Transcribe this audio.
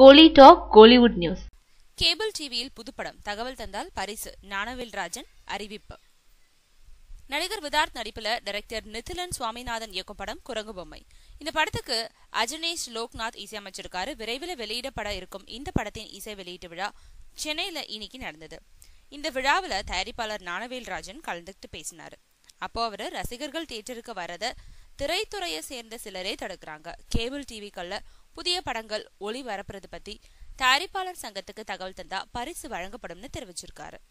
கோலி talk Kollywood news cable டிவியில் புதுப்படம் தகவல் தந்தால் பரிசு ஞானவேல் ராஜன் அறிவிப்பு நடிகர் விதார்த் நடிப்புல டைரக்டர் நிதிலன் சுவாமிநாதன் இயக்கும் படம் குரங்கு பொம்மை இந்த படத்துக்கு அஜனேஷ் லோக்நாத் இசையமைச்சிருக்காரு விரைவில் வெளியிடப்பட இருக்கும் இந்த படத்தின் இசை வெளியீட்டு விழா சென்னையில இன்னைக்கு நடந்தது இந்த விழாவில் தயாரிப்பாளர் ஞானவேல் ராஜன் கலந்துக்கிட்டு பேசினாரு அப்போ அவரு ரசிகர்கள் தியேட்டருக்கு வரத திரைத்துறையை சேர்ந்த சிலரே தடுக்கிறாங்க கேபிள் டிவிக்கள்ல புதிய படங்கள் ஒளிபரப்புறது பத்தி தயாரிப்பாளர் சங்கத்துக்கு தகவல் தந்தா பரிசு வழங்கப்படும்னு தெரிவிச்சிருக்காரு